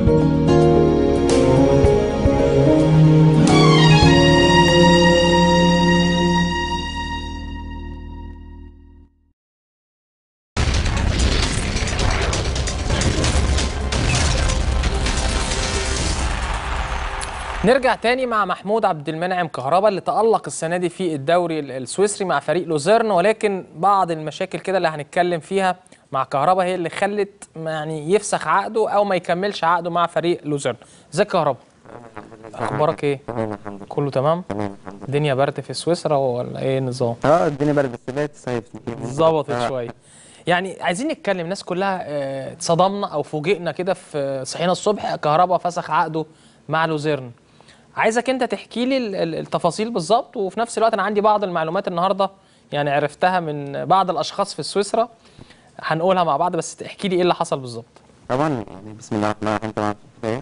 نرجع تاني مع محمود عبد المنعم كهربا اللي تألق السنة دي في الدوري ال- السويسري مع فريق لوزيرن ولكن بعض المشاكل كده اللي هنتكلم فيها مع كهربا هي اللي خلت ما يعني يفسخ عقده او ما يكملش عقده مع فريق لوزيرن ازيك كهربا اخبارك ايه تمام الحمد لله كله تمام تمام الحمد لله الدنيا برد في سويسرا ولا ايه النظام اه الدنيا برد بس بقت صيفني ظبطت آه. شويه يعني عايزين نتكلم الناس كلها آه، اتصدمنا او فوجئنا كده في صحينا الصبح كهربا فسخ عقده مع لوزيرن عايزك انت تحكي لي ال- ال- التفاصيل بالظبط وفي نفس الوقت انا عندي بعض المعلومات النهارده يعني عرفتها من بعض الاشخاص في سويسرا هنقولها مع بعض بس تحكي لي ايه اللي حصل بالظبط طبعا يعني بسم الله الرحمن الرحيم طبعا في البداية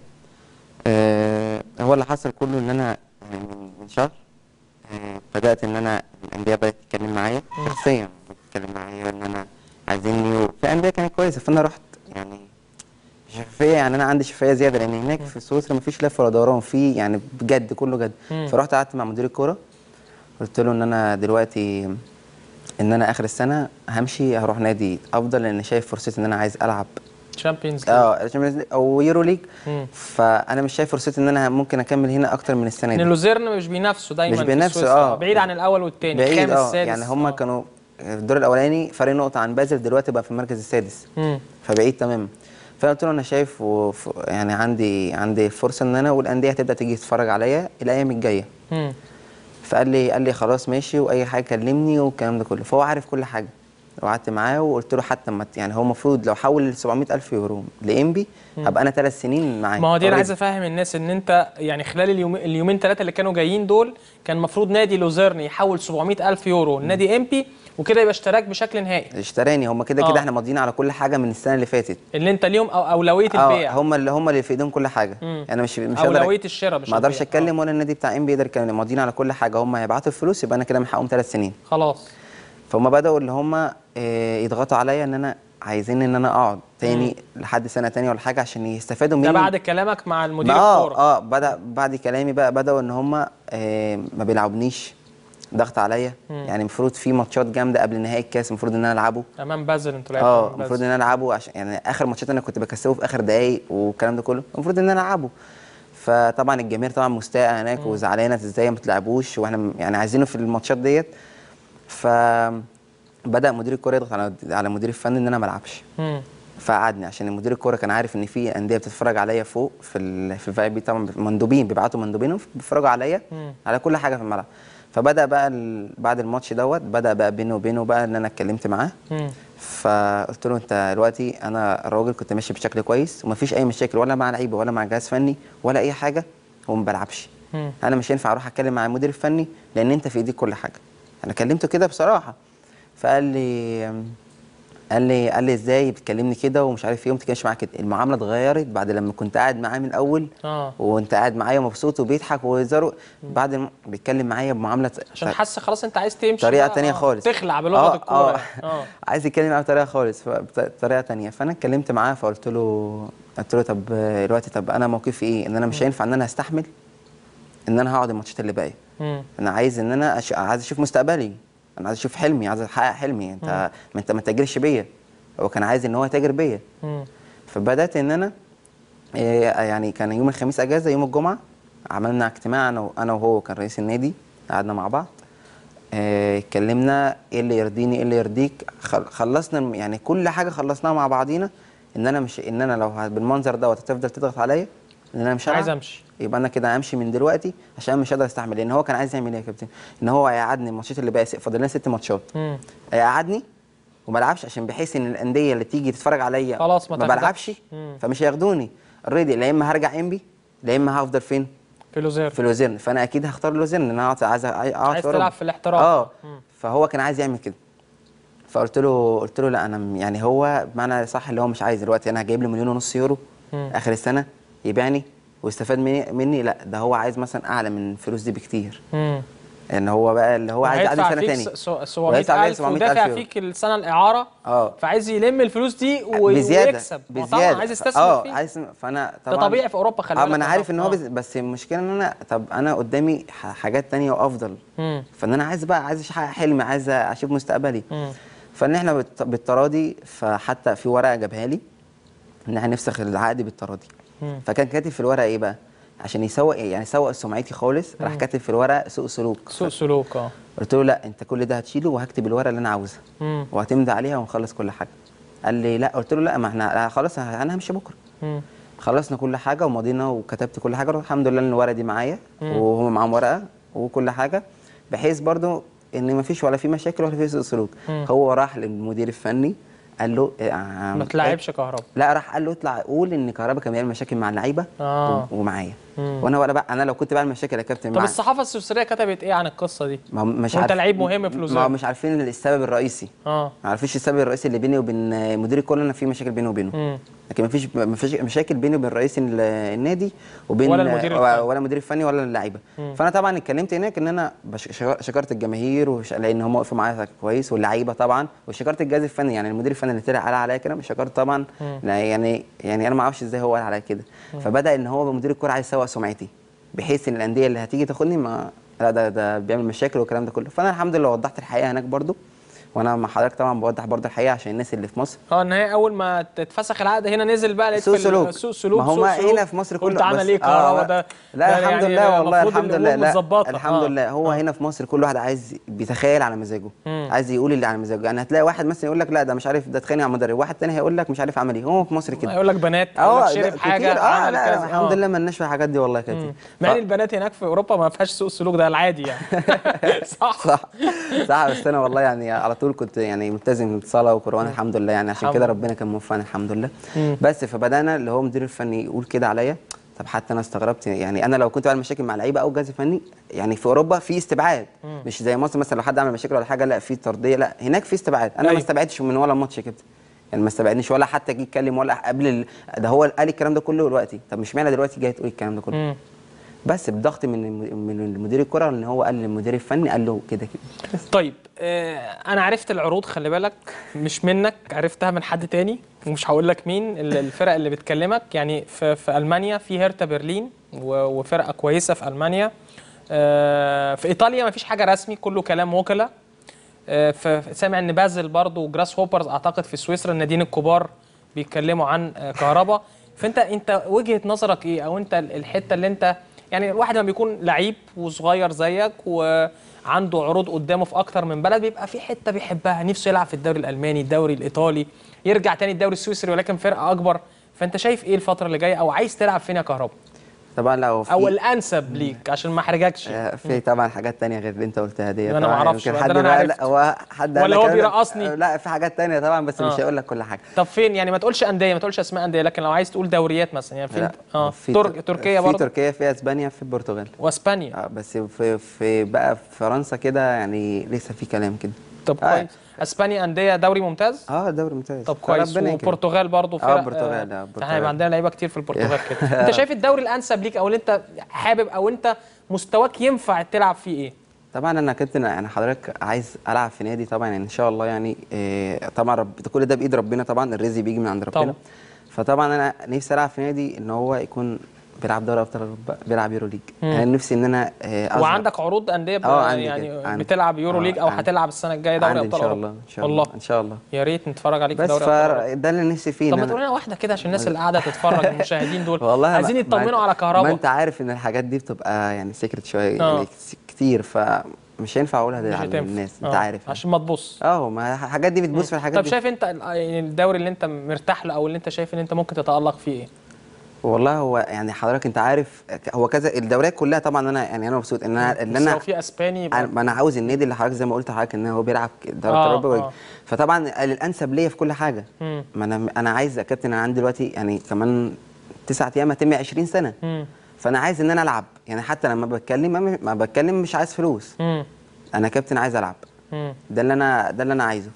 آه هو اللي حصل كله ان انا يعني من من شهر آه بدأت ان انا الأندية بدأت تتكلم معايا شخصيا تتكلم معايا ان انا عايزيني وفي أندية كانت كويسة فانا رحت يعني شفافية يعني انا عندي شفافية زيادة لان هناك في سويسرا مفيش لف ولا دوران في يعني بجد كله جد مم. فرحت قعدت مع مدير الكورة قلت له ان انا دلوقتي ان انا اخر السنة همشي هروح نادي افضل لان شايف فرصتي ان انا عايز العب تشامبيونز اه Champions League او يورو ليج مم. فانا مش شايف فرصتي ان انا ممكن اكمل هنا اكتر من السنه ان دي لوزيرن مش بينافسوا دايما مش في بينافسوا، سويسرا. آه. بعيد عن الاول والثاني بعيد الخامس اه السادس يعني هم آه. كانوا في الدور الاولاني فرق نقطه عن بازل دلوقتي بقى في المركز السادس مم. فبعيد تماما فانا قلت له انا شايف وف... يعني عندي عندي فرصه ان انا والانديه هتبدا تيجي تتفرج عليا الايام الجايه مم. فقال لي قال لي خلاص ماشي واي حاجه كلمني والكلام ده كله فهو عارف كل حاجه وقعدت معاه وقلت له حتى ما ت- يعني هو المفروض لو حول ال 700000 يورو لانبي هبقى انا ثلاث سنين معاه ما هو دي انا already. عايز افهم الناس ان انت يعني خلال اليوم اليومين ثلاثه اللي كانوا جايين دول كان المفروض نادي لوزيرن يحول 700 الف يورو لنادي امبي وكده يبقى اشتراك بشكل نهائي اشتراني هم كده آه. كده احنا ماضيين على كل حاجه من السنه اللي فاتت اللي انت ليهم أو اولويه البيع اه هم اللي هم اللي في ايديهم كل حاجه مم. انا مش مش هقدر اولويه الشراء مش ما اقدرش البيع. اتكلم ولا النادي بتاع ام بيقدر يتكلم ماضيين على كل حاجه هم هيبعتوا الفلوس يبقى انا كده محققهم ثلاث سنين آه. خلاص فهم بداوا اللي هم آه، يضغطوا عليا ان انا عايزين ان انا اقعد تاني لحد سنه تانية ولا حاجه عشان يستفادوا مني ده بعد كلامك مع المدير اه الكوره اه بدا بعد كلامي بقى بداوا ان هم آه ما بيلعبونيش ضغط عليا يعني المفروض في ماتشات جامده قبل نهائي الكاس المفروض ان انا العبه امام بازل انتوا لعبتوا اه أمام المفروض بازل. ان انا العبه عشان يعني اخر ماتشات انا كنت بكسبه في اخر دقايق والكلام ده كله المفروض ان انا العبه فطبعا الجماهير طبعا مستاءه هناك وزعلانه ازاي ما بتلعبوش واحنا م- يعني عايزينه في الماتشات ديت فبدا مدير الكوره يضغط على على مدير الفني ان انا ما العبش مم. فقعدني عشان المدير الكوره كان عارف ان في انديه بتتفرج عليا فوق في ال في الفي بي طبعا مندوبين بيبعتوا مندوبين بيتفرجوا عليا مم. على كل حاجه في الملعب فبدا بقى ال... بعد الماتش دوت بدا بقى بيني وبينه بقى ان انا اتكلمت معاه مم. فقلت له انت دلوقتي انا راجل كنت ماشي بشكل كويس ومفيش اي مشاكل ولا مع لعيبه ولا مع جهاز فني ولا اي حاجه وما بلعبش مم. انا مش هينفع اروح اتكلم مع المدير الفني لان انت في ايديك كل حاجه انا كلمته كده بصراحه فقال لي قال لي قال لي ازاي بتكلمني كده ومش عارف ايه وما تتكلمش معايا كده المعامله اتغيرت بعد لما كنت قاعد معاه من الاول اه وانت قاعد معايا مبسوط وبيضحك وهزاره بعد الم... بيتكلم معايا بمعامله عشان حاسس خلاص انت عايز تمشي طريقه بقى، تانية آه. خالص تخلع بلغه آه، الكوره آه. يعني. اه عايز يتكلم معايا بطريقه خالص بطريقه تانية فانا اتكلمت معاه فقلت له قلت له طب آه، دلوقتي طب انا موقفي ايه ان انا مش هينفع ان انا استحمل ان انا هقعد الماتشات اللي باقيه مم. انا عايز ان انا أش... عايز اشوف مستقبلي انا عايز اشوف حلمي عايز احقق حلمي انت ما انت ما تتاجرش بيا هو كان عايز ان هو يتاجر بيا مم. فبدات ان انا إيه، يعني كان يوم الخميس اجازه يوم الجمعه عملنا اجتماع انا و- انا وهو كان رئيس النادي قعدنا مع بعض آه، اتكلمنا ايه اللي يرضيني ايه اللي يرضيك خل- خلصنا الم- يعني كل حاجه خلصناها مع بعضينا ان انا مش ان انا لو ه- بالمنظر دوت هتفضل تضغط عليا ان انا مش عايز هلعب، امشي يبقى انا كده همشي من دلوقتي عشان مش قادر استحمل لان هو كان عايز يعمل ايه يا كابتن ان هو هيقعدني الماتشات اللي باقي فاضل لنا ست ماتشات مم. هيقعدني وما العبش عشان بحيث ان الانديه اللي تيجي تتفرج عليا خلاص ما ما تاخدكش. بلعبش مم. فمش هياخدوني اوريدي لا اما هرجع انبي لا اما هفضل فين في لوزيرن في لوزيرن فانا اكيد هختار لوزيرن ان انا أقعد- عايز اقعد عايز في أوروبا. تلعب في الاحتراف. اه مم. فهو كان عايز يعمل كده فقلت له قلت له لا انا م- يعني هو بمعنى صح اللي هو مش عايز دلوقتي انا جايب له مليون ونص يورو مم. اخر السنه يبيعني ويستفاد مني مني لا ده هو عايز مثلا اعلى من الفلوس دي بكتير مم. ان هو بقى اللي هو عايز يعدي هيدفع سنه فيك تاني س- س- 700 وهيدفع عليه ألف 700 ودافع ألف فيك السنة الإعارة اه فعايز يلم الفلوس دي و- بزياده ويكسب ما هو بزياده طبعا عايز يستثمر اه فيه عايز فانا ده طبعا طبيعي في أوروبا خلي اه بالك ما انا يا عارف ان هو آه. بز... بس المشكله ان انا طب انا قدامي ح- حاجات تانية وافضل مم. فان انا عايز بقى عايز احقق حلمي عايز اشوف مستقبلي مم. فان احنا بالت- بالتراضي فحتى في ورقه جابها لي ان احنا نفسخ العقد بالتراضي مم. فكان كاتب في الورقه ايه بقى عشان يسوق يعني يسوق سمعتي خالص راح كاتب في الورقه سوء سلوك سوء سلوك اه قلت له لا انت كل ده هتشيله وهكتب الورقه اللي انا عاوزها مم. وهتمضي عليها ونخلص كل حاجه قال لي لا قلت له لا ما احنا لا خلاص انا همشي بكره مم. خلصنا كل حاجه ومضينا وكتبت كل حاجه الحمد لله ان الورقه دي معايا وهم معاهم ورقه وكل حاجه بحيث برضو ان ما فيش ولا في مشاكل ولا في سوء سلوك هو راح للمدير الفني قال له إيه، آه، ما تلعبش كهرباء لا راح قال له اطلع قول ان كهربا كان بيعمل مشاكل مع اللعيبه آه. و- ومعايا مم. وانا ولا بقى انا لو كنت بعمل مشاكل يا كابتن طب مع الصحافة السويسرية كتبت إيه عن القصة دي؟ ما هم مش وأنت عارف- لعيب مهم في ما لوزيرن. هم مش عارفين السبب الرئيسي اه ما عارفينش السبب الرئيسي اللي بيني وبين مدير الكوره انا في مشاكل بيني وبينه مم. لكن ما فيش ما فيش مشاكل بيني وبين رئيس ال- النادي وبين ولا المدير الفني. ولا المدير الفني ولا اللعيبه فانا طبعا اتكلمت هناك ان انا بش- شك- شكرت الجماهير وش... لان هم وقفوا معايا كويس واللعيبه طبعا وشكرت الجهاز الفني يعني المدير الفني اللي طلع قال عليا كده مش شكرت طبعا لا يعني يعني انا ما اعرفش ازاي هو قال عليا كده فبدا ان هو مدير الكوره عايز يسوق سمعتي بحيث ان الانديه اللي هتيجي تاخدني ما لا ده ده بيعمل مشاكل والكلام ده كله فانا الحمد لله وضحت الحقيقه هناك برضو وانا مع حضرتك طبعا بوضح برضو الحقيقه عشان الناس اللي في مصر اه ان هي اول ما تتفسخ العقد هنا نزل بقى لقيت سوء في ال- سلوك سوء سلوك ما هم سوء سلوك. هنا في مصر كله قلت عمل بس- ايه كهربا آه، ده لا ده الحمد يعني لله والله المفروض الحمد لله الأمور لا متظبطة. الحمد آه. لله هو هنا في مصر كل واحد عايز بيتخيل على مزاجه مم. عايز يقول اللي على مزاجه يعني هتلاقي واحد مثلا يقول لك لا ده مش عارف ده اتخانق على المدرب واحد تاني هيقول لك مش عارف عمل ايه هو في مصر كده يقول لك بنات يقول لك اه شرب لا، حاجه كتير. اه عمل لا كذا لا الحمد آه. لله ما لناش في الحاجات دي والله يا كابتن مع ان البنات هناك في اوروبا ما فيهاش سوء سلوك ده العادي يعني صح صح صح بس انا والله يعني على طول كنت يعني ملتزم بالصلاه وقران الحمد لله يعني عشان الحمد كده لله. ربنا كان موفقني الحمد لله مم. بس فبدانا اللي هو مدير الفني يقول كده عليا طب حتى انا استغربت يعني انا لو كنت بعمل مشاكل مع لعيبه او جهاز فني يعني في اوروبا في استبعاد مش زي مصر مثلا لو حد عمل مشاكل ولا حاجه لا في ترضيه لا هناك في استبعاد انا أيوة. ما استبعدتش من ولا ماتش يا كابتن يعني ما استبعدنيش ولا حتى جه يتكلم ولا قبل ال... ده هو قال الكلام ده كله دلوقتي طب مش معنى دلوقتي جاي تقول الكلام ده كله مم. بس بضغط من الم- من المدير الكره ان هو قال للمدير الفني قال له كده كده طيب آه انا عرفت العروض خلي بالك مش منك عرفتها من حد تاني ومش هقول لك مين ال- الفرق اللي بتكلمك يعني في, في المانيا في هيرتا برلين و- وفرقه كويسه في المانيا آه في ايطاليا ما فيش حاجه رسمي كله كلام وكلاء آه ف- سامع ان بازل برضو وجراس هوبرز اعتقد في سويسرا الناديين الكبار بيتكلموا عن آه كهربا فانت انت وجهه نظرك ايه او انت ال- الحته اللي انت يعني الواحد لما بيكون لعيب وصغير زيك وعنده عروض قدامه في اكتر من بلد بيبقى في حته بيحبها نفسه يلعب في الدوري الالماني الدوري الايطالي يرجع تاني الدوري السويسري ولكن فرقه اكبر فانت شايف ايه الفتره اللي جايه او عايز تلعب فين يا كهربا طبعا لو في او الانسب ليك عشان ما احرجكش آه، في طبعا حاجات تانية غير اللي انت قلتها دي أنا ما طبعاً أعرفش يمكن بقى، حد ده أنا بقى عرفت. لا هو حد قال ولا لك هو أنا- بيرقصني؟ آه، لا في حاجات تانية طبعا بس آه. مش هقول لك كل حاجه طب فين يعني ما تقولش انديه ما تقولش اسماء انديه لكن لو عايز تقول دوريات مثلا يعني فين لا، اه في ترك تر- تركيا في برضه تركيا في اسبانيا في البرتغال واسبانيا اه بس في في بقى في فرنسا كده يعني لسه في كلام كده طب آه. كويس اسبانيا انديه دوري ممتاز اه دوري ممتاز طب كويس ربنا يكرم. وبرتغال برضه آه، فرق البرتغال، آه، احنا البرتغال. هيبقى عندنا لعيبه كتير في البرتغال كده انت شايف الدوري الانسب ليك او اللي انت حابب او انت مستواك ينفع تلعب فيه ايه طبعا انا كنت يعني حضرتك عايز العب في نادي طبعا يعني ان شاء الله يعني إيه طبعا رب كل ده بايد ربنا طبعا الرزق بيجي من عند ربنا طبعا. فطبعا انا نفسي العب في نادي ان هو يكون بيلعب دوري ابطال اوروبا بيلعب يورو ليج مم. يعني نفسي ان انا إيه أظهر. وعندك عروض انديه ب- آه، عندي يعني كده، عندي. بتلعب يورو آه، ليج او عندي. هتلعب السنه الجايه دوري عندي ان ابطال شاء اوروبا الله ان شاء الله والله ان شاء الله يا ريت نتفرج عليك في بس دوري ابطال أوروبا. فده اللي نفسي فيه طب إن ما أنا- تقول لنا واحده كده عشان الناس اللي قاعده تتفرج المشاهدين دول والله ما- عايزين ما يطمنوا أنت- على ما كهربا انت عارف ان الحاجات دي بتبقى يعني سيكرت شويه آه. يعني كتير فمش هينفع اقولها مش على هتنفع. الناس انت آه، عارف يعني. عشان ما تبص اه ما الحاجات دي بتبص في الحاجات طب دي شايف انت ال- يعني الدوري اللي انت مرتاح له او اللي انت شايف ان انت ممكن تتالق فيه ايه والله هو يعني حضرتك انت عارف هو كذا الدوريات كلها طبعا انا يعني انا مبسوط ان انا ان بس انا لو في اسباني يبقى أنا- ما انا عاوز النادي اللي حضرتك زي ما قلت لحضرتك ان هو بيلعب دوري آه، اوروبا آه. فطبعا الانسب ليا في كل حاجه مم. ما انا انا عايز يا كابتن انا عندي دلوقتي يعني كمان تسعة ايام هتم 20 سنه مم. فانا عايز ان انا العب يعني حتى لما بتكلم ما- ما بتكلم مش عايز فلوس مم. انا كابتن عايز العب مم. ده اللي انا ده اللي انا عايزه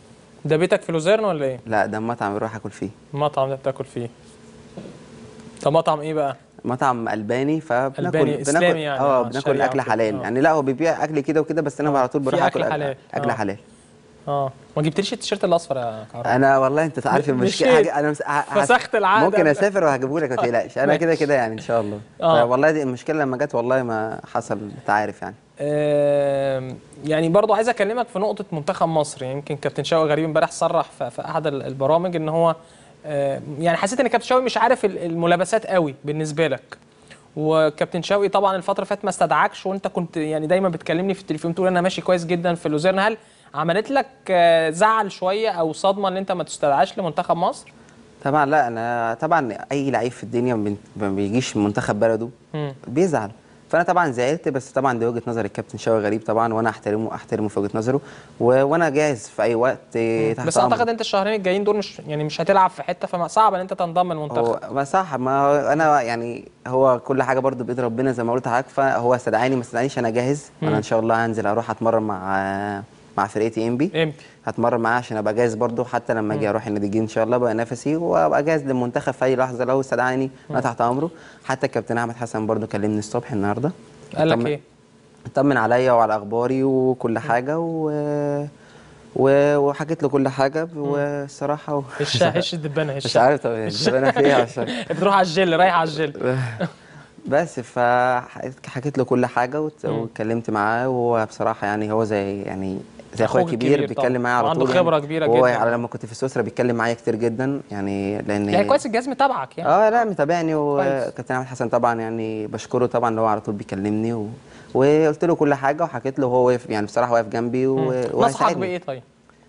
ده بيتك في لوزيرن ولا ايه لا ده مطعم بروح اكل فيه المطعم ده بتاكل فيه طب مطعم ايه بقى مطعم الباني فبناكل ألباني، إسلامي يعني، اه آه، بناكل شريعة اكل وكده، حلال آه. يعني لا هو بيبيع اكل كده وكده بس انا على طول في بروح أكل اكل حلال، اكل آه. حلال اه ما جبتليش التيشيرت الاصفر يا كهرباء انا والله انت عارف م- المشكله مشيت. حاجه انا مس... ه- ه- فسخت العقد ممكن قبل- اسافر وهجيبه لك ما تقلقش انا كده كده يعني ان شاء الله آه. والله دي المشكله لما جت والله ما حصل انت عارف يعني آم، يعني برضو عايز اكلمك في نقطه منتخب مصر يعني يمكن كابتن شوقي غريب امبارح صرح في, في احد ال- البرامج ان هو آم، يعني حسيت ان كابتن شوقي مش عارف ال- الملابسات قوي بالنسبه لك وكابتن شوقي طبعا الفتره اللي فاتت ما استدعكش وانت كنت يعني دايما بتكلمني في التليفون تقول انا ماشي كويس جدا في لوزيرن هل عملت لك آه، زعل شويه او صدمه ان انت ما تستدعاش لمنتخب مصر؟ طبعا لا انا طبعا اي لعيب في الدنيا ما بين- ما بيجيش منتخب بلده مم. بيزعل فانا طبعا زعلت بس طبعا دي وجهه نظر الكابتن شوقي غريب طبعا وانا احترمه احترمه في وجهه نظره و... وانا جاهز في اي وقت إيه، تحت بس أمره. اعتقد انت الشهرين الجايين دول مش يعني مش هتلعب في حته فصعب ان انت تنضم المنتخب هو ما صح ما هو انا يعني هو كل حاجه برضو بايد ربنا زي ما قلت لحضرتك فهو استدعاني ما استدعانيش انا جاهز وانا ان شاء الله هنزل اروح اتمرن مع مع فرقتي انبي امتى؟ هتمرن معاه عشان ابقى جاهز برضو حتى لما اجي اروح النادي الجديد ان شاء الله ابقى نفسي وابقى جاهز للمنتخب في اي لحظه لو استدعاني انا تحت امره حتى الكابتن احمد حسن برضو كلمني الصبح النهارده قال لك طمن- ايه؟ اطمن عليا وعلى اخباري وكل حاجه و... و... وحكيت له كل حاجه والصراحه و... هش هش الدبانه هش مش عارف طب انا في ايه عشان بتروح على الجل رايح على الجل بس فحكيت له كل حاجه وت- واتكلمت معاه وهو بصراحه يعني هو زي يعني زي اخويا أخوك الكبير الكبير طبعاً. بيتكلم معايا على وعنده طول خبرة يعني. كبيرة وهو جداً. على لما كنت في سويسرا بيتكلم معايا كتير جدا يعني لان يعني كويس الجهاز متابعك يعني اه لا متابعني كويس. وكابتن احمد حسن طبعا يعني بشكره طبعا اللي هو على طول بيكلمني و... وقلت له كل حاجه وحكيت له وهو واقف يعني بصراحه واقف جنبي و... نصحك وهيساعدني. بايه طيب؟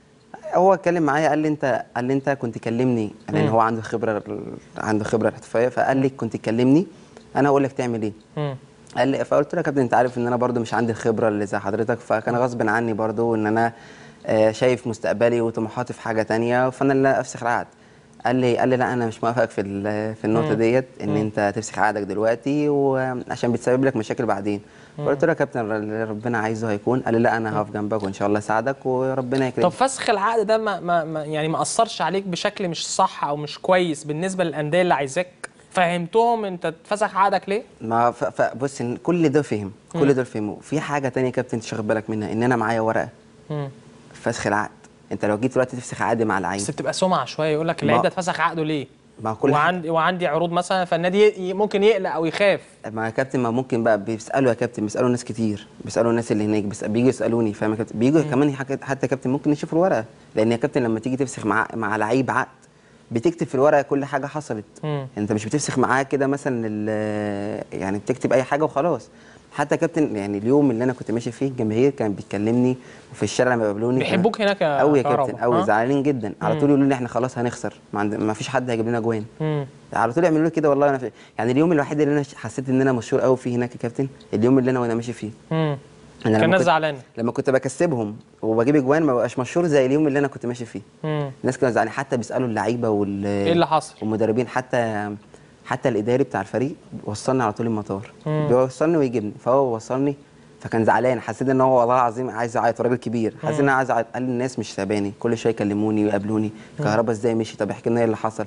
هو اتكلم معايا قال لي انت قال لي انت كنت كلمني لان هو عنده خبره عنده خبره احترافيه فقال لي كنت تكلمني انا اقول لك تعمل ايه مم. قال لي فقلت له يا كابتن انت عارف ان انا برضو مش عندي الخبره اللي زي حضرتك فكان غصب عني برضو ان انا آه، شايف مستقبلي وطموحاتي في حاجه تانية فانا اللي افسخ العقد قال لي قال لي لا انا مش موافقك في ال- في النقطه ديت ان انت تفسخ عقدك دلوقتي وعشان بتسبب لك مشاكل بعدين قلت له يا كابتن اللي ربنا عايزه هيكون قال لي لا انا هقف جنبك وان شاء الله اساعدك وربنا طب يكرمك فسخ العقد ده ما, ما, ما يعني ما اثرش عليك بشكل مش صح او مش كويس بالنسبه للانديه اللي عايزاك فهمتهم انت اتفسخ عقدك ليه؟ ما ف- فبص إن كل ده فهم كل دول فهموا في حاجه تانية يا كابتن تشغل بالك منها ان انا معايا ورقه مم. فسخ العقد انت لو جيت دلوقتي تفسخ عقد مع لعيب بس بتبقى سمعه شويه يقول لك اللعيب ما- ده اتفسخ عقده ليه؟ مع كل حاجة. وعندي وعندي عروض مثلا فالنادي ي- ممكن يقلق او يخاف ما يا كابتن ما ممكن بقى بيسالوا يا كابتن بيسالوا ناس كتير بيسالوا الناس اللي هناك بس بييجوا يسالوني فاهم يا كابتن بييجوا كمان حك- حتى يا كابتن ممكن يشوفوا الورقه لان يا كابتن لما تيجي تفسخ مع مع لعيب عقد بتكتب في الورقه كل حاجه حصلت مم. انت مش بتفسخ معاه كده مثلا ال- يعني بتكتب اي حاجه وخلاص حتى يا كابتن يعني اليوم اللي انا كنت ماشي فيه الجماهير كان بيكلمني وفي الشارع لما بيقابلوني كان- بيحبوك هناك يا قوي يا كهربا، كابتن قوي ها؟ زعلانين جدا على طول يقولوا لي احنا خلاص هنخسر ما, عند... ما فيش حد هيجيب لنا جوان مم. على طول يعملوا لي كده والله انا في... يعني اليوم الوحيد اللي انا ش- حسيت ان انا مشهور قوي فيه هناك يا كابتن اليوم اللي انا وانا ماشي فيه مم. انا كان لما الناس كنت... زعلانه لما كنت بكسبهم وبجيب اجوان ما بقاش مشهور زي اليوم اللي انا كنت ماشي فيه مم. الناس كانوا زعلانين حتى بيسالوا اللعيبه وال ايه اللي حصل؟ والمدربين حتى حتى الاداري بتاع الفريق وصلني على طول المطار مم. بيوصلني ويجيبني فهو وصلني فكان زعلان حسيت ان هو والله العظيم عايز يعيط راجل كبير حسيت ان انا عايز اعيط قال لي الناس مش ساباني كل شويه يكلموني ويقابلوني كهربا ازاي مشي طب احكي لنا ايه اللي حصل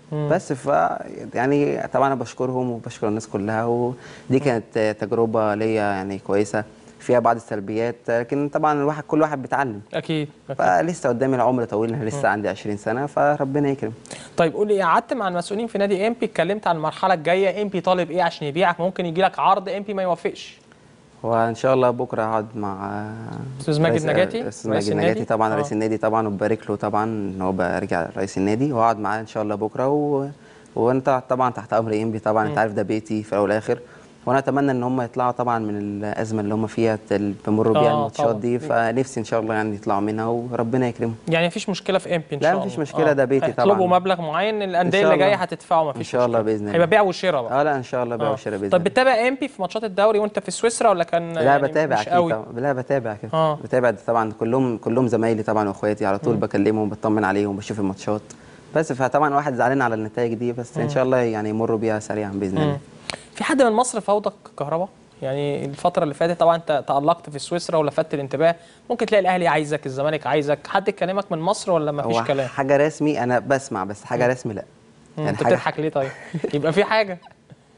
بس ف يعني طبعا انا بشكرهم وبشكر الناس كلها ودي كانت تجربه ليا يعني كويسه فيها بعض السلبيات لكن طبعا الواحد كل واحد بيتعلم اكيد, أكيد. فلسه قدامي العمر طويل انا لسه عندي 20 سنه فربنا يكرم طيب قول لي قعدت مع المسؤولين في نادي امبي اتكلمت عن المرحله الجايه امبي طالب ايه عشان يبيعك ممكن يجي لك عرض امبي ما يوافقش وان شاء الله بكره هقعد مع أستاذ ماجد رئيس- نجاتي؟ استاذ رئيس ماجد النادي؟ نجاتي طبعا آه. رئيس النادي طبعا وبارك له طبعا ان هو بقى رجع رئيس النادي وهقعد معاه ان شاء الله بكره و... وانت طبعا تحت امر انبي طبعا انت عارف ده بيتي في الاول والاخر وانا اتمنى ان هم يطلعوا طبعا من الازمه اللي هم فيها اللي بيمروا بيها آه، الماتشات طبعاً. دي فنفسي ان شاء الله يعني يطلعوا منها وربنا يكرمهم يعني مفيش مشكله في امبي ان لا، شاء الله مفيش مشكلة، ده بيتي هيطلبوا طبعاً. مبلغ معين الانديه إن شاء اللي جايه الله. هتدفعه مفيش ان شاء الله مشكلة. باذن الله هيبقى بيع وشراء بقى اه لا ان شاء الله بيع آه. وشراء باذن طب الله بتتابع امبي في ماتشات الدوري وانت في سويسرا ولا كان لا يعني بتابع مش اكيد قوي طبعا لا بتابع كده آه. بتابع طبعا كلهم كلهم زمايلي طبعا واخواتي على طول بكلمهم بطمن عليهم بشوف الماتشات بس فطبعا واحد زعلان على النتائج دي بس ان شاء الله يعني يمروا بيها سريعا باذن الله في حد من مصر فوضك كهرباء يعني الفترة اللي فاتت طبعا انت تألقت في سويسرا ولفتت الانتباه ممكن تلاقي الاهلي عايزك الزمالك عايزك حد يكلمك من مصر ولا مفيش هو كلام؟ حاجه رسمي انا بسمع بس حاجه رسمي لا يعني انت حاجة- بتضحك ليه طيب؟ يبقى في حاجة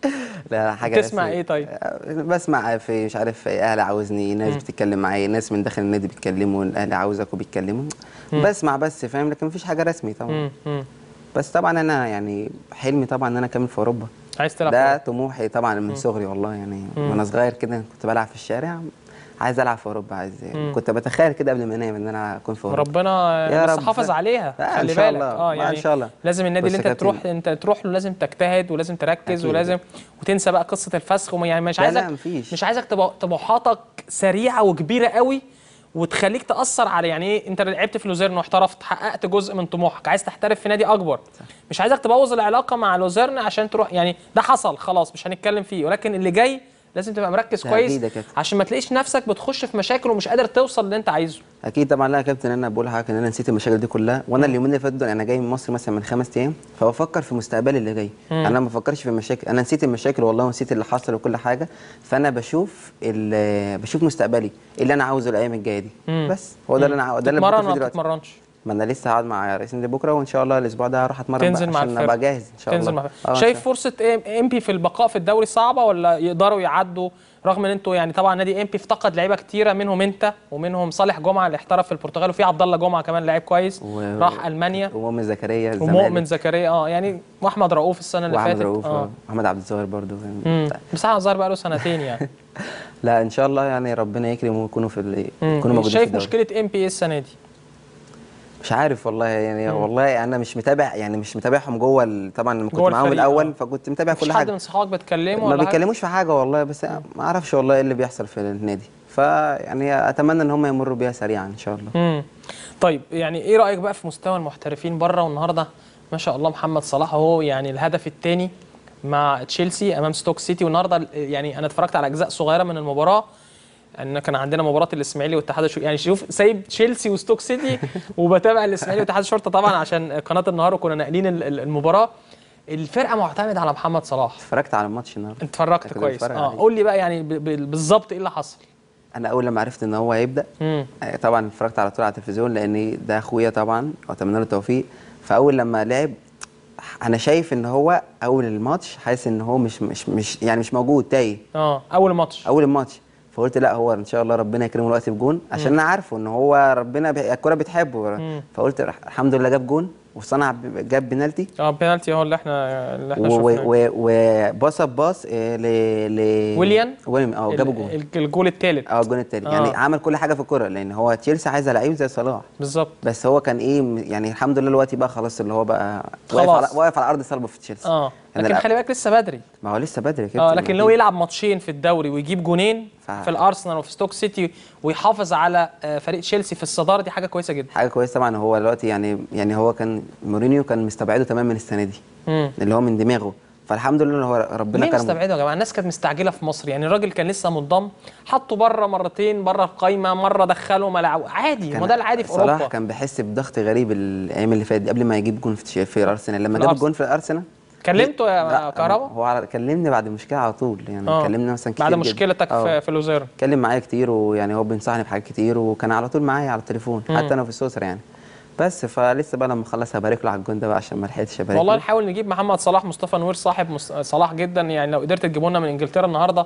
لا حاجه بتسمع رسمي. إيه طيب؟ آه، بسمع في مش عارف اهلي عاوزني ناس بتتكلم معايا ناس من داخل النادي بيتكلموا الاهلي عاوزك وبيتكلموا بسمع بس فاهم لكن مفيش حاجه رسمي طبعا مم. مم. بس طبعا انا يعني حلمي طبعا ان انا اكمل في اوروبا عايز تلعب ده كورة. طموحي طبعا من صغري والله يعني وانا صغير كده كنت بلعب في الشارع عايز العب في اوروبا عايز كنت بتخيل كده قبل ما انام ان انا اكون في اوروبا ربنا يا بس رب. حافظ عليها لا، إن خلي شاء بالك الله. اه لا، يعني إن شاء الله. لازم النادي اللي بس انت كابتن- تروح انت تروح له لازم تجتهد ولازم تركز أكيد. ولازم وتنسى بقى قصه الفسخ وما- يعني مش لا، عايزك لا، مفيش. مش عايزك تبقى طموحاتك سريعه وكبيره قوي وتخليك تاثر على يعني ايه انت لعبت في لوزيرن واحترفت حققت جزء من طموحك عايز تحترف في نادي اكبر مش عايزك تبوظ العلاقه مع لوزيرن عشان تروح يعني ده حصل خلاص مش هنتكلم فيه ولكن اللي جاي لازم تبقى مركز ده كويس أكيد يا كابتن. عشان ما تلاقيش نفسك بتخش في مشاكل ومش قادر توصل اللي انت عايزه اكيد طبعا لا يا كابتن انا بقول حاجه ان انا نسيت المشاكل دي كلها وانا اليومين اللي فاتوا دول انا جاي من مصر مثلا من خمس ايام فبفكر في مستقبلي اللي جاي انا ما بفكرش في المشاكل انا نسيت المشاكل والله ونسيت اللي حصل وكل حاجه فانا بشوف ال- بشوف مستقبلي اللي انا عاوزه الايام الجايه دي بس هو ده اللي انا عاو- ده اللي تتمرن بفكر فيه ولا ما دلوقتي بتتمرنش ما انا لسه هقعد مع رئيس النادي بكره وان شاء الله الاسبوع ده هروح اتمرن تنزل بقى مع عشان الفرقة. ابقى جاهز ان شاء تنزل الله مع آه، إن شايف شاء- فرصه ام بي في البقاء في الدوري صعبه ولا يقدروا يعدوا رغم ان انتوا يعني طبعا نادي ام بي افتقد لعيبه كتيره منهم انت ومنهم صالح جمعه اللي احترف في البرتغال وفي عبد الله جمعه كمان لعيب كويس و- راح المانيا ومؤمن زكريا ومؤمن الزمالك زكريا اه يعني واحمد رؤوف السنه اللي واحمد فاتت رؤوف اه محمد عبد الظاهر برضو مم. بس احمد ظاهر بقى له سنتين يعني لا ان شاء الله يعني ربنا يكرم ويكونوا في ال- يكونوا مم. موجودين في شايف الدوري. مشكله ام بي ايه السنه دي مش عارف والله يعني والله انا مش متابع يعني مش متابعهم جوه ال- طبعا لما كنت جوه معاهم الفريق، الاول آه. فكنت متابع مفيش كل حد حاجه من صحابك بتكلمه ما ولا حاجه بيتكلموش في حاجه والله بس ما اعرفش والله ايه اللي بيحصل في النادي فيعني اتمنى ان هم يمروا بيها سريعا ان شاء الله امم طيب يعني ايه رايك بقى في مستوى المحترفين بره والنهارده ما شاء الله محمد صلاح اهو يعني الهدف الثاني مع تشيلسي امام ستوك سيتي والنهارده يعني انا اتفرجت على اجزاء صغيره من المباراه ان كان عندنا مباراه الاسماعيلي والاتحاد الشرطه يعني شوف سايب تشيلسي وستوك سيتي وبتابع الاسماعيلي والاتحاد الشرطه طبعا عشان قناه النهار وكنا ناقلين ال- ال- المباراه الفرقه معتمده على محمد صلاح اتفرجت على الماتش النهارده اتفرجت كنت كويس بتفرج اه عليه. قول لي بقى يعني ب- ب- بالظبط ايه اللي حصل انا اول لما عرفت ان هو هيبدا امم آه، طبعا اتفرجت على طول على التلفزيون لان ده اخويا طبعا واتمنى له التوفيق فاول لما لعب انا شايف ان هو اول الماتش حاسس ان هو مش مش مش يعني مش موجود تايه اه اول ماتش اول الماتش فقلت لا هو ان شاء الله ربنا يكرمه دلوقتي بجون عشان انا عارفه ان هو ربنا بي... الكوره بتحبه فقلت رح- الحمد لله جاب جون وصنع ب- جاب بنالتي اه بينالتي هو اللي احنا اللي احنا و- و- شفناه و- وباص باص آه، ل ل ويليان؟ ويليان اه جابوا جون ال- الجول الثالث اه الجون التاني آه. يعني عمل كل حاجه في الكوره لان هو تشيلسي عايزه لعيب زي صلاح بالظبط بس هو كان ايه م- يعني الحمد لله دلوقتي بقى خلاص اللي هو بقى واقف خلاص. على واقف على ارض صلبه في تشيلسي اه يعني لكن لا- خلي بالك لسه بدري ما هو لسه بدري كده اه لكن لو يلعب ماتشين في الدوري ويجيب جونين ف- في الارسنال وفي ستوك سيتي ويحافظ على آه، فريق تشيلسي في الصداره دي حاجه كويسه جدا حاجه كويسه طبعا هو دلوقتي يعني يعني هو كان مورينيو كان مستبعده تماما من السنه دي امم اللي هو من دماغه فالحمد لله إن هو ربنا ليه كرمه مستبعده يا جماعه الناس كانت مستعجله في مصر يعني الراجل كان لسه منضم حطه بره مرتين بره القايمه مره دخله ملعب عادي كان ما ده العادي في صلاح اوروبا كان بيحس بضغط غريب الايام اللي فاتت دي قبل ما يجيب جون في تش- في الارسنال لما جاب الأرسنال. الجون في الارسنال كلمته يا لا، كهربا هو على- كلمني بعد المشكله على طول يعني اه كلمني مثلا كتير بعد جدا. مشكلتك آه. في, في لوزيرن اتكلم معايا كتير ويعني هو بينصحني بحاجات كتير وكان على طول معايا على التليفون حتى انا في السوسر يعني بس فلسه بقى لما اخلص هبارك له على الجون ده بقى عشان ما لحقتش ابارك والله له. نحاول نجيب محمد صلاح مصطفى نوير صاحب مس- صلاح جدا يعني لو قدرت تجيبوا لنا من انجلترا النهارده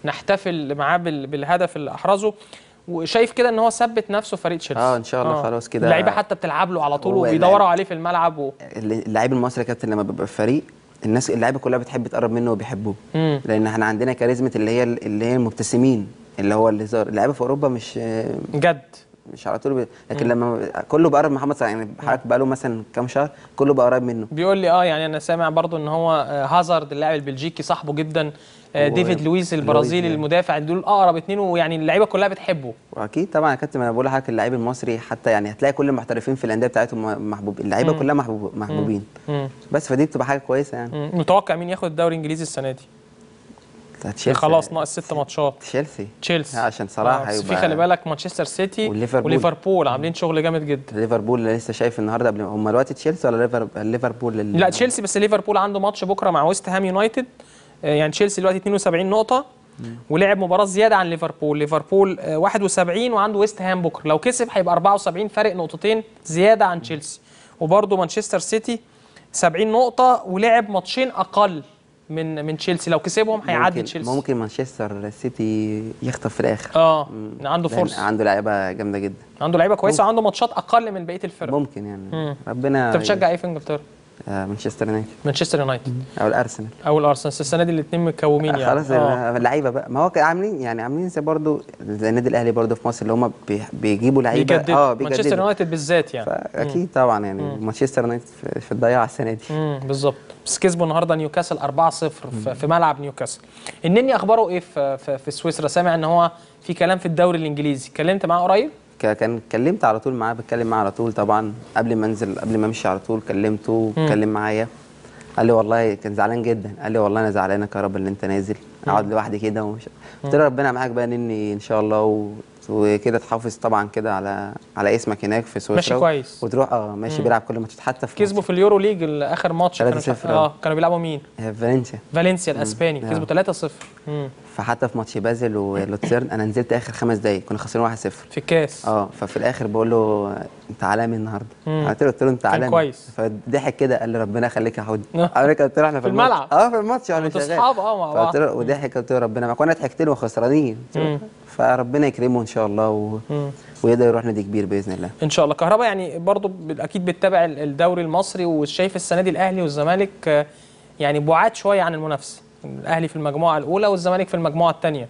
نحتفل معاه بال- بالهدف اللي احرزه وشايف كده ان هو ثبت نفسه في فريق تشيلسي اه، ان شاء الله خلاص كده. اللعيبه حتى بتلعب له على طول هو وبيدوروا اللعيب- عليه في الملعب و... اللعيب المصري يا كابتن لما بيبقى في فريق الناس اللعيبه كلها بتحب تقرب منه وبيحبوه مم. لان احنا عندنا كاريزما اللي هي اللي هي المبتسمين اللي هو الهزار اللعيبه في اوروبا مش جد مش على طول بي... لكن لما كله بقرب من محمد صلاح يعني حضرتك بقى له مثلا كام شهر كله بقى قريب منه بيقول لي اه يعني انا سامع برضو ان هو آه، هازارد اللاعب البلجيكي صاحبه جدا آه، و- ديفيد لويس البرازيلي لويس، المدافع دول اقرب اتنين ويعني اللعيبه كلها بتحبه واكيد طبعا يا كابتن انا بقول لحضرتك اللعيب المصري حتى يعني هتلاقي كل المحترفين في الانديه بتاعتهم محبوب اللعيبه كلها محبوب محبوبين مم. بس فدي بتبقى حاجه كويسه يعني مم. متوقع مين ياخد الدوري الانجليزي السنه دي بتاعت تشيلسي خلاص ناقص ست ماتشات تشيلسي تشيلسي لا، عشان صلاح آه، بس في هيبقى- خلي بالك مانشستر سيتي وليفربول. وليفربول عاملين شغل جامد جدا ليفربول اللي لسه شايف النهارده قبل هم دلوقتي تشيلسي ولا ليفر ليفربول اللي لا تشيلسي بس ليفربول عنده ماتش بكره مع ويست هام يونايتد آه، يعني تشيلسي دلوقتي 72 نقطه ولعب مباراه زياده عن ليفربول ليفربول آه، 71 وعنده ويست هام بكره لو كسب هيبقى 74 فرق نقطتين زياده عن تشيلسي وبرده مانشستر سيتي 70 نقطه ولعب ماتشين اقل من من تشيلسي لو كسبهم هيعدي ممكن- تشيلسي ممكن مانشستر سيتي يخطف في الاخر اه مم. عنده لأن فرصه عنده لعيبه جامده جدا عنده لعيبه كويسه وعنده ماتشات اقل من بقيه الفرق ممكن يعني مم. ربنا انت بتشجع ايه في انجلترا آه، مانشستر يونايتد مانشستر يونايتد او الارسنال او الارسنال السنه دي الاثنين مكومين يعني خلاص آه. اللعيبه بقى ما هو كان عاملين يعني عاملين زي برضه زي النادي الاهلي برضه في مصر اللي هم بيجيبوا لعيبه بيجددوا مانشستر بيجددوا يونايتد بالذات يعني فاكيد طبعا يعني مانشستر يونايتد في- في الضياع السنه دي امم بالظبط بس كسبوا النهارده نيوكاسل 4-0 في, في ملعب نيوكاسل النني اخباره ايه في, في, في سويسرا سامع ان هو في كلام في الدوري الانجليزي اتكلمت معاه قريب ك- كان اتكلمت على طول معاه بتكلم معاه على طول طبعا قبل ما انزل قبل ما امشي على طول كلمته اتكلم معايا قال لي والله كان زعلان جدا قال لي والله انا زعلانك يا رب اللي انت نازل اقعد لوحدي كده ومش قلت له ربنا معاك بقى نني ان شاء الله و... وكده تحافظ طبعا كده على على اسمك هناك في سويسرا ماشي كويس. وتروح اه ماشي بيلعب كل ماتشات حتى في كسبوا في اليورو ليج اخر ماتش كانوا 3-0 اه كانوا بيلعبوا مين مصر. فالنسيا فالنسيا الاسباني آه. كسبوا 3-0 امم فحتى في ماتش بازل ولوتسيرن انا نزلت اخر خمس دقايق كنا خسرانين 1-0 في الكاس اه ففي الاخر بقول له انت عالمي النهارده مم. قلت له قلت له انت كان عالمي كويس. فضحك كده قال لي ربنا يخليك يا حود آه. انا قلت له احنا في, في الملعب. اه في الماتش وانا انتوا شغال اصحاب اه مع بعض فقلت له وضحك قلت له ربنا معاك وانا ضحكت له خسرانين قلت له مم. فربنا يكرمه ان شاء الله و... مم. ويقدر يروح نادي كبير باذن الله ان شاء الله كهربا يعني برضو ب- اكيد بتتابع ال- الدوري المصري وشايف السنه دي الاهلي والزمالك آه، يعني بعاد شويه عن المنافسه الاهلي في المجموعه الاولى والزمالك في المجموعه الثانيه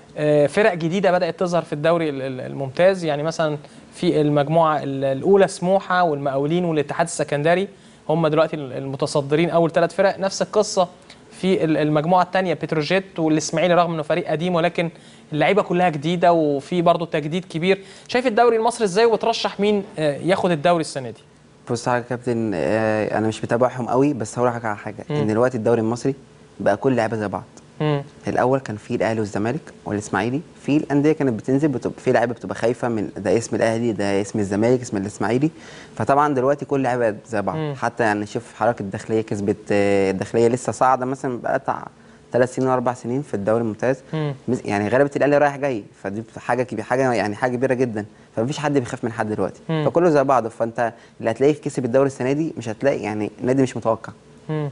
فرق جديده بدات تظهر في الدوري ال- ال- الممتاز يعني مثلا في المجموعه ال- الاولى سموحه والمقاولين والاتحاد السكندري هم دلوقتي ال- المتصدرين اول ثلاث فرق نفس القصه في ال- المجموعه الثانيه بتروجيت والاسماعيلي رغم انه فريق قديم ولكن اللعيبه كلها جديده وفي برضه تجديد كبير شايف الدوري المصري ازاي وترشح مين آه، ياخد الدوري السنه دي بص حاجه يا كابتن آه انا مش متابعهم قوي بس هقول لك على حاجه ان دلوقتي الدوري المصري بقى كل لعيبه زي بعض مم. الاول كان في الاهلي والزمالك والاسماعيلي في الانديه كانت بتنزل بتبقى في لعيبه بتبقى خايفه من ده اسم الاهلي ده اسم الزمالك اسم الاسماعيلي فطبعا دلوقتي كل لعيبه زي بعض مم. حتى يعني شوف حركه الداخليه كسبت آه، الداخليه لسه صاعده مثلا بقى بتاع ثلاث سنين واربع سنين في الدوري الممتاز مم. مز- يعني غلبه الاهلي رايح جاي فدي بتبقى حاجه كبيره حاجه يعني حاجه كبيره جدا فمفيش حد بيخاف من حد دلوقتي مم. فكله زي بعضه فانت اللي هتلاقيه كسب الدوري السنه دي مش هتلاقي يعني نادي مش متوقع مم.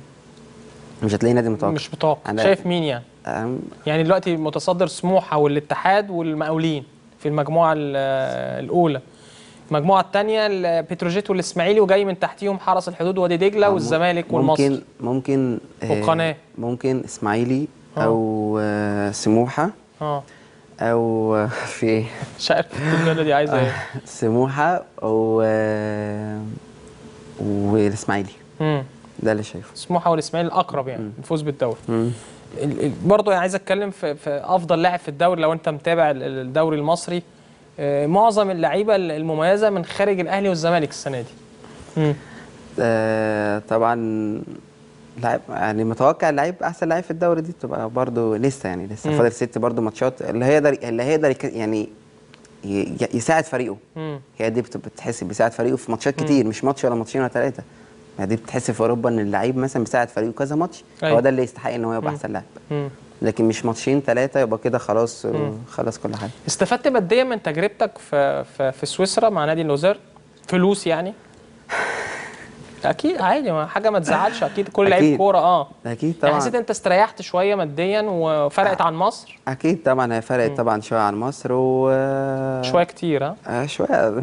مش هتلاقي نادي متوقع مش متوقع أنا- شايف مين يعني أم، يعني دلوقتي متصدر سموحه والاتحاد والمقاولين في المجموعه ال- الاولى المجموعه الثانيه بتروجيت والاسماعيلي وجاي من تحتيهم حرس الحدود وادي دجله والزمالك والمصري ممكن ممكن آه، والقناة. ممكن اسماعيلي او آه، سموحه اه او آه، في ايه مش عارف الجمله دي عايزه ايه سموحه او آه، والاسماعيلي مم. ده اللي شايفه سموحه والاسماعيلي الاقرب يعني الفوز بالدوري مم. ال- ال- برضه يعني عايز اتكلم في, في افضل لاعب في الدوري لو انت متابع ال- ال- الدوري المصري آه، معظم اللعيبه ال- المميزه من خارج الاهلي والزمالك السنه دي مم. آه، طبعا لاعب يعني متوقع اللعيب احسن لعيب في الدوري دي تبقى برضه لسه يعني لسه مم. فاضل ست برضه ماتشات اللي هيقدر اللي هيقدر يك- يعني ي- يساعد فريقه مم. هي دي بتبقى بتحسب بيساعد فريقه في ماتشات كتير مش ماتش ولا ماتشين ولا ثلاثه يعني دي بتحسب في اوروبا ان اللعيب مثلا بيساعد فريقه كذا ماتش أيوة. هو ده اللي يستحق ان هو يبقى احسن لاعب مم. لكن مش ماتشين ثلاثه يبقى كده خلاص خلاص كل حاجه استفدت ماديا من تجربتك في في, في سويسرا مع نادي لوزير فلوس يعني اكيد عادي ما حاجه ما تزعلش اكيد كل لعيب أكيد. كوره اه اكيد يعني طبعا حسيت انت استريحت شويه ماديا وفرقت عن مصر اكيد طبعا هي فرقت طبعا شويه عن مصر و شويه كتير ها آه شويه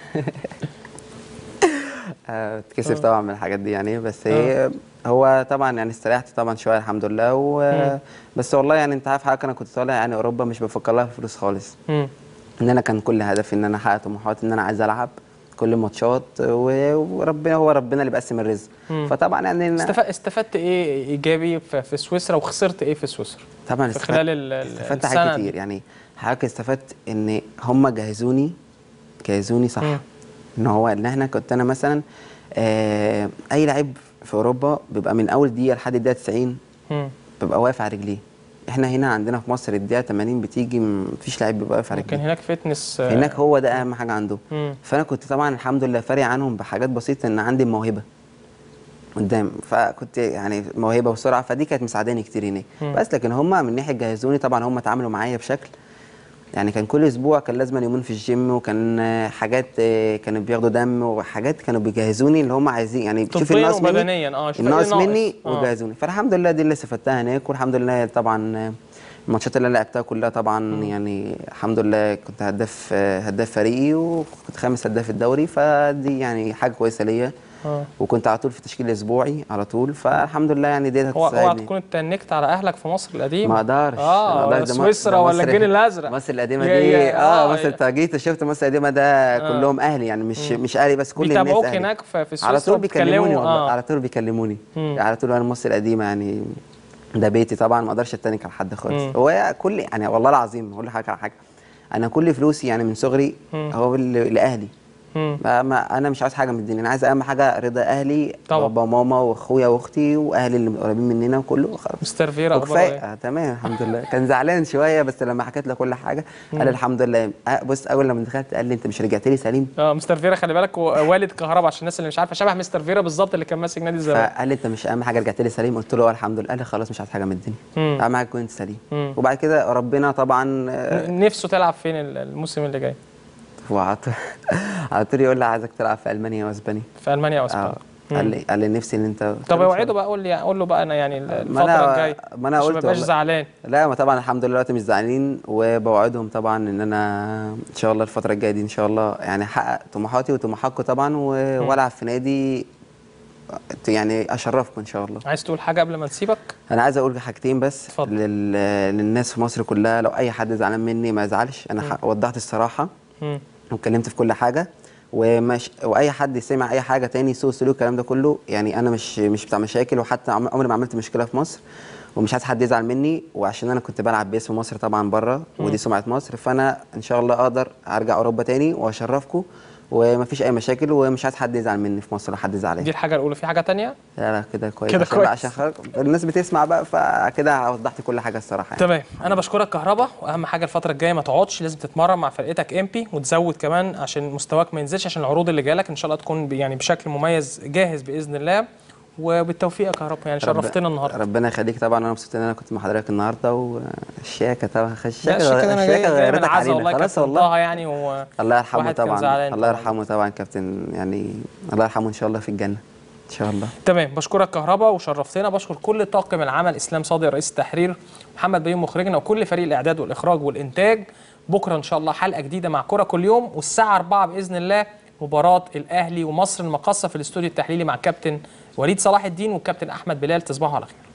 آه، اتكسف طبعا من الحاجات دي يعني بس هي هو طبعا يعني استريحت طبعا شويه الحمد لله و بس والله يعني انت عارف حضرتك انا كنت طالع يعني اوروبا مش بفكر لها في فلوس خالص مم. ان انا كان كل هدفي ان انا احقق طموحاتي ان انا عايز العب كل الماتشات و- وربنا هو ربنا اللي بيقسم الرزق مم. فطبعا يعني إن- استف- استفدت ايه ايجابي في, في سويسرا وخسرت ايه في سويسرا طبعا في استفدت خلال ال- ال- استفدت السنة حاجات دي. كتير يعني حضرتك استفدت ان هم جهزوني جهزوني صح مم. ان هو ان احنا كنت انا مثلا آه اي لعيب في اوروبا بيبقى من اول دقيقه لحد الدقيقه 90 مم. بيبقى واقف على رجليه احنا هنا عندنا في مصر الدقيقه 80 بتيجي مفيش لعيب بيبقى واقف على كان رجليه هناك فتنس آه، هناك هو ده اهم حاجه عنده مم. فانا كنت طبعا الحمد لله فارق عنهم بحاجات بسيطه ان عندي موهبه قدام فكنت يعني موهبه وسرعه فدي كانت مساعداني كتير هناك مم. بس لكن هم من ناحيه جهزوني طبعا هم اتعاملوا معايا بشكل يعني كان كل اسبوع كان لازم يومين في الجيم وكان آه، حاجات آه، كانوا بياخدوا دم وحاجات كانوا بيجهزوني اللي هم عايزين يعني شوف طبيا الناقص مني وبدنيا اه شوف إيه الناقص ناقص. مني آه. وجهزوني فالحمد لله دي اللي استفدتها هناك والحمد لله طبعا آه، الماتشات اللي انا لعبتها كلها طبعا يعني الحمد لله كنت هداف آه، هداف فريقي وكنت خامس هداف الدوري فدي يعني حاجه كويسه ليا آه. وكنت على طول في تشكيل اسبوعي على طول فالحمد لله يعني دي هو اوعى هتساعدني تكون اتنكت على اهلك في مصر القديمه ما اقدرش ما اه أقدرش. ده م- سويسرا ده ولا مصر- الجيل الازرق مصر القديمه يا- دي يا- اه آه، مصر يا- انت جيت شفت مصر القديمه ده كلهم اهلي يعني مش مش اهلي بس كل الناس بيتابعوك اهلي هناك في في سويسرا على طول وبيتكلموا، بيكلموني والله اه على طول بيكلموني مم. على طول انا مصر القديمه يعني ده بيتي طبعا ما اقدرش اتنك على حد خالص مم. هو كل يعني والله العظيم اقول لك على حاجه انا كل فلوسي يعني من صغري مم. هو ل- لاهلي مم. ما ما انا مش عايز حاجه من الدنيا انا عايز اهم حاجه رضا اهلي طبعا. بابا وماما واخويا واختي واهلي اللي قريبين مننا وكله خلاص مستر فيرا اخباره وكفايه ايه؟ آه تمام الحمد لله كان زعلان شويه بس لما حكيت له كل حاجه قال الحمد لله آه بص اول لما دخلت قال لي انت مش رجعت لي سليم اه مستر فيرا خلي بالك هو والد كهربا عشان الناس اللي مش عارفه شبه مستر فيرا بالظبط اللي كان ماسك نادي الزمالك فقال لي انت مش اهم حاجه رجعت لي سليم قلت له آه الحمد لله قال لي خلاص مش عايز حاجه من الدنيا مم. اهم حاجه تكون انت سليم مم. وبعد كده ربنا طبعا آه، نفسه تلعب فين ال- الموسم اللي جاي؟ هو على طول على طول يقول لي عايزك تلعب في المانيا واسبانيا في المانيا او اسبانيا اه قال لي قال لي نفسي ان انت قلت طب له اوعده بقى قول لي قول له بقى انا يعني ما الفتره أنا- الجايه ما أنا عشان قلت ما يبقاش والله. زعلان لا ما طبعا الحمد لله دلوقتي مش زعلانين وبوعدهم طبعا ان انا ان شاء الله الفتره الجايه دي ان شاء الله يعني احقق طموحاتي وطموحاتكم طبعا و- والعب في نادي يعني اشرفكم ان شاء الله عايز تقول حاجه قبل ما نسيبك؟ انا عايز اقول حاجتين بس اتفضل. لل... للناس في مصر كلها لو اي حد زعلان مني ما يزعلش انا ح... وضحت الصراحه مم. واتكلمت في كل حاجه ومش واي حد سمع اي حاجه تاني سوء سلوك الكلام ده كله يعني انا مش مش بتاع مشاكل وحتى عم- عمري ما عملت مشكله في مصر ومش عايز حد يزعل مني وعشان انا كنت بلعب باسم مصر طبعا بره ودي سمعه مصر فانا ان شاء الله اقدر ارجع اوروبا تاني واشرفكم ومفيش اي مشاكل ومش عايز حد يزعل مني في مصر ولا حد يزعل دي عليا الحاجه الاولى في حاجه تانية؟ لا لا كده كويس كده عشان بقى- كويس. عشان خلاص الناس بتسمع بقى فكده وضحت كل حاجه الصراحه يعني. تمام انا بشكرك كهربا واهم حاجه الفتره الجايه ما تقعدش لازم تتمرن مع فرقتك امبي وتزود كمان عشان مستواك ما ينزلش عشان العروض اللي جالك ان شاء الله تكون ب- يعني بشكل مميز جاهز باذن الله وبالتوفيق يا كهربا يعني رب- شرفتنا النهارده ربنا يخليك طبعا انا مبسوط ان انا كنت مع حضرتك النهارده والشياكه طبعا لا الشياكه شيء كده انا جاي, الشياكه جاي من غيرتك عزا علينا والله خلاص كابتن والله طه يعني و... الله يرحمه واحد كان طبعا زعلان الله طبعاً. يرحمه طبعا كابتن يعني الله يرحمه ان شاء الله في الجنه ان شاء الله تمام بشكرك كهربا وشرفتنا بشكر كل طاقم العمل اسلام صادق رئيس التحرير محمد بيوم مخرجنا وكل فريق الاعداد والاخراج والانتاج بكره ان شاء الله حلقه جديده مع كره كل يوم والساعه 4 باذن الله مباراه الاهلي ومصر المقاصه في الاستوديو التحليلي مع كابتن وليد صلاح الدين والكابتن احمد بلال تصبحوا على خير